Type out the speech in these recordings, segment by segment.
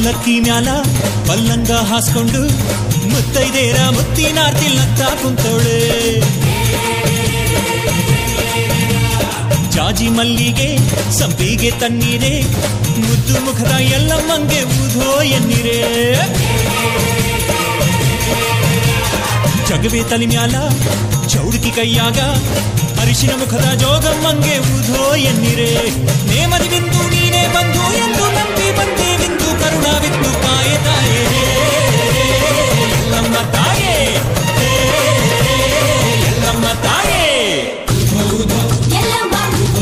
ಪಲ್ಲಕ್ಕಿ ಮ್ಯಾಲ ಪಲ್ಲಂಗ ಹಾಸ್ಕೊಂಡು ಮುತ್ತೈದೇರ ಮುತ್ತಿನಾರ್ತಿಲ್ಲತ್ತ ಕುಂತೋಳೆ ಜಾಜಿ ಮಲ್ಲಿಗೆ ಸಂಪಿಗೆ ತಣ್ಣೀರೆ ಮುದ್ದು ಮುಖದ ಎಲ್ಲಮ್ಮಂಗೆ ಊಧೋ ಎನ್ನಿರೆ ಜಗವೇ ತಲೆ ಮ್ಯಾಲ ಚೌಡಿಕಿ ಕೈಯಾಗ ಅರಿಶಿನ ಮುಖದ ಜೋಗಮ್ಮಂಗೆ ಊಧೋ ಎನ್ನಿರೆ ನೇಮದಿ ಬಿಂದು ನೀನೇ ಬಂದು ಎಂದು ನಂಬಿ ಬಂದೆ ಬಿಂದು ಕರುಣಾವಿತ್ತು ಕಾಯ ತಾಯೇ ಎಲ್ಲಮ್ಮ ತಾಯೇ ಹೇ, ಎಲ್ಲಮ್ಮ ತಾಯೇ ಎಲ್ಲ ಮಾಡುವುದು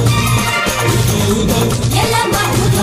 ಎಲ್ಲ ಮಾಡುವುದು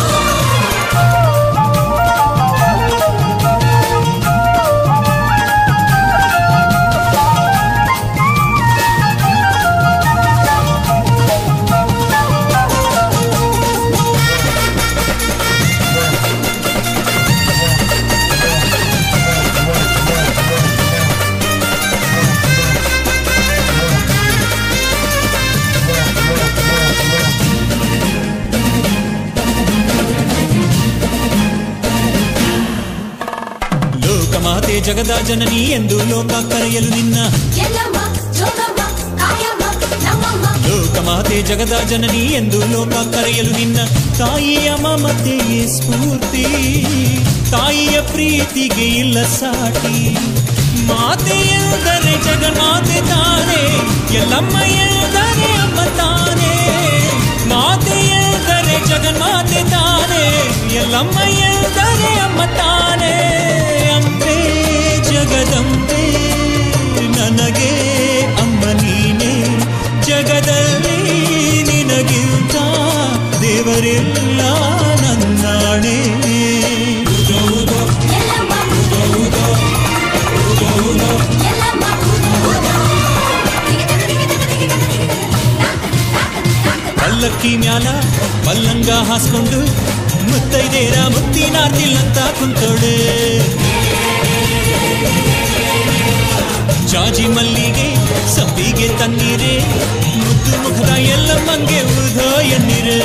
ಲೋಕಮಾತೆ ಜಗದ ಜನನಿ ಎಂದು ಲೋಕ ಕರೆಯಲು ನಿನ್ನ ಎಲ್ಲಮ್ಮ ಜೋಗಮ್ಮ ಕಾಯಮ್ಮ ನಮ್ಮಮ್ಮ ಲೋಕಮಾತೆ ಜಗದ ಜನನಿ ಎಂದು ಲೋಕ ಕರೆಯಲು ನಿನ್ನ ತಾಯಿಯ ಮಮತೆಯೇ ಸ್ಫೂರ್ತಿ ತಾಯಿಯ ಪ್ರೀತಿಗೆ ಇಲ್ಲ ಸಾಟಿ ಮಾತೆ ಎಂದರೆ ಜಗನ್ಮಾತೆ ತಾನೇ ಎಲ್ಲಮ್ಮ ಎಂದರೆ ಅಮ್ಮ ತಾನೇ ಮಾತೆ ಎಂದರೆ ಜಗನ್ಮಾತೆ ತಾನೇ ಎಲ್ಲಮ್ಮ ಎಂದರೆ ಅಮ್ಮ ತಾನೇ ಅಂಬೆ ಜಗದಂಬೆ ನನಗೆ ಅಮ್ಮ ನೀನೇ ಜಗದಲ್ಲಿ ನಿನಗಿಂತ ದೇವರೆಲ್ಲ ನನ್ನಾಣೆ ಎಲ್ಲ ಮಾಡುವುದು ಎಲ್ಲ ಮಾಡುವುದು ಪಲ್ಲಕ್ಕಿ ಮ್ಯಾಲ ಪಲ್ಲಂಗ ಹಾಸ್ಕೊಂಡು ಮುತ್ತೈದೇರ ಮುತ್ತಿನಾರ್ತಿಲ್ಲಂತ ಕುಂತೋಳೆ ಜಾಜಿ ಮಲ್ಲಿಗೆ ಸಂಪಿಗೆ ತಣ್ಣೀರೆ ಮುದ್ದು ಮುಖದ ಎಲ್ಲ ಮಂಗೆ ಉದೋ ಎನ್ನಿರೆ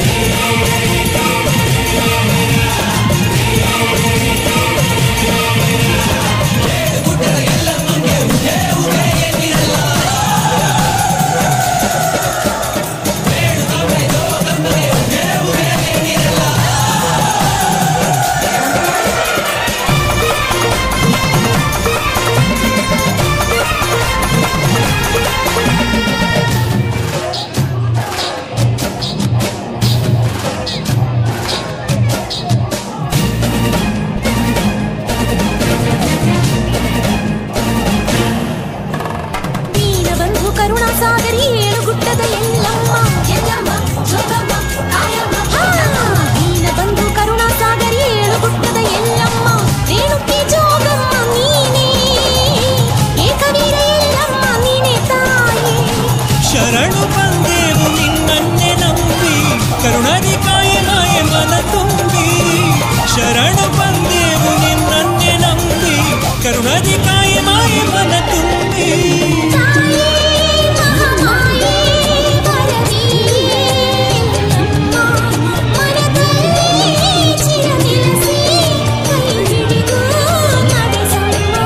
ದೀನ ಬಂಧು ಕರುಣಾ ಸಾಗರಿ ಏಳು ಗುಡ್ಡದ ಎಲ್ಲಮ್ಮ ಎಲ್ಲಮ್ಮ ಜೋಗಮ್ಮ ಕಾಯಮ್ಮ ದೀನ ಬಂಧು ಕರುಣಾ ಸಾಗರಿ ಏಳು ಗುಡ್ಡದ ಎಲ್ಲಮ್ಮ ರೇಣುಕಿ ಜೋಗಮ್ಮ ನೀನೇ ಏಕವೀರ ಎಲ್ಲಮ್ಮ ನೀನೇ ತಾಯಿ ಶರಣು ಬಂದೇವು ನಿನ್ನನ್ನೇ ನಂಬಿ ಕರುಣದಿ ಕಾಯ ಮಾಯ ಮನ ತುಂಬಿ ಶರಣು ಬಂದೇವು ನಿನ್ನನ್ನೇ ನಂಬಿ ಕರುಣದಿ ಕಾಯ ಮಾಯ ಮನ ತುಂಬಿ ತಾಯೇ ಮಹಾಮಾಯೇ ವರದಿ ನಮ್ಮ ಮನದಲ್ಲಿ ಚಿರ ನಿಲ್ಲಿಸಿ ಕೈ ಹಿಡಿದು ನಡೆಸಮ್ಮ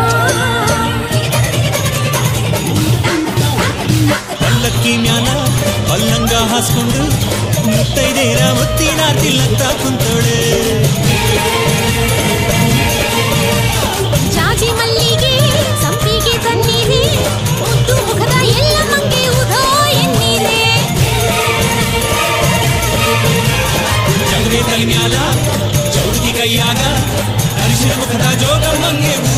ಪಲ್ಲಕ್ಕಿ ಮ್ಯಾಲ ಪಲ್ಲಂಗ ಹಾಸ್ಕೊಂಡು ಮುತ್ತೈದೇರ ಮುತ್ತಿನಾರ್ತಿಲ್ಲಂತ ಕುಂತೋಳೆ ಜಾಜಿ ಮಲ್ಲಿಗೆ ಸಂಪಿಗೆ ತಣ್ಣೀರೆ ಮುದ್ದು ಮುಖದ ಎಲ್ಲ ಮಂಗೆ ಉದೋ ಎನ್ನೀರೆ ಜಗದೇ ತಲೆ ಮ್ಯಾಲ ಚೌಡಿ ಕೈಯಾಗ ಅರಿಶಿನ ಮುಖದ ಜೋಗಮ್ಮಂಗೆ